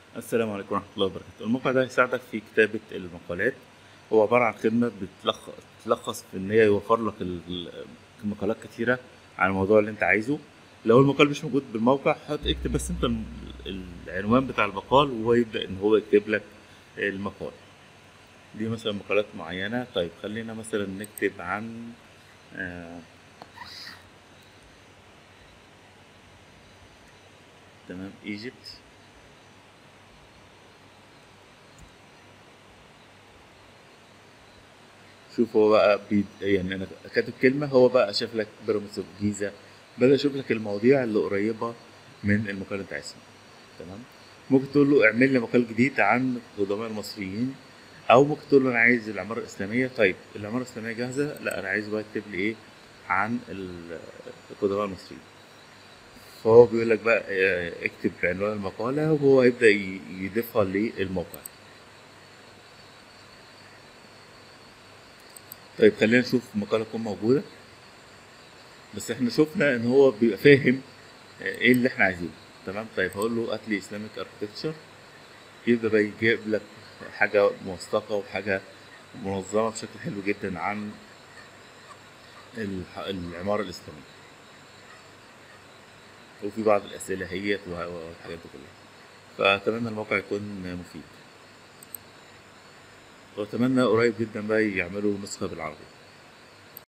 السلام عليكم ورحمة الله وبركاته الموقع ده هيساعدك في كتابة المقالات هو عبارة عن خدمة بتلخص تلخص في إن هي يوفر لك ال- ال- مقالات كتيرة عن الموضوع اللي أنت عايزه لو المقال مش موجود بالموقع حط اكتب بس أنت الم- العنوان بتاع المقال وهو يبدأ إن هو يكتب لك المقال دي مثلا مقالات معينة طيب خلينا مثلا نكتب عن آه تمام ايجيبت شوف هو بقى بي يعني انا كاتب كلمه هو بقى شاف لك بيراميدز الجيزه بدا يشوف لك المواضيع اللي قريبه من المقال اللي انت عايزه تمام ممكن تقول له اعمل لي مقال جديد عن القدماء المصريين او ممكن تقول له انا عايز العماره الاسلاميه طيب العماره الاسلاميه جاهزه لا انا عايز بقى يكتب لي ايه عن ال- القدماء المصريين فهو بيقول لك بقى آه، اكتب عنوان المقاله وهو يبدا ي- يضيفها للموقع طيب خلينا نشوف المقالة تكون موجودة بس احنا شفنا ان هو بيبقى فاهم آه، ايه اللي احنا عايزينه تمام طيب هقول له هات لي اسلامك اركتكتشر يبدا بقى يجيب لك حاجة موثقة وحاجة منظمة بشكل حلو جدا عن الح- العمارة الإسلامية وفي بعض الأسئلة هي والحاجات دي كلها فأتمنى الموقع يكون مفيد وأتمنى قريب جدا بقى يعملوا نسخة بالعربي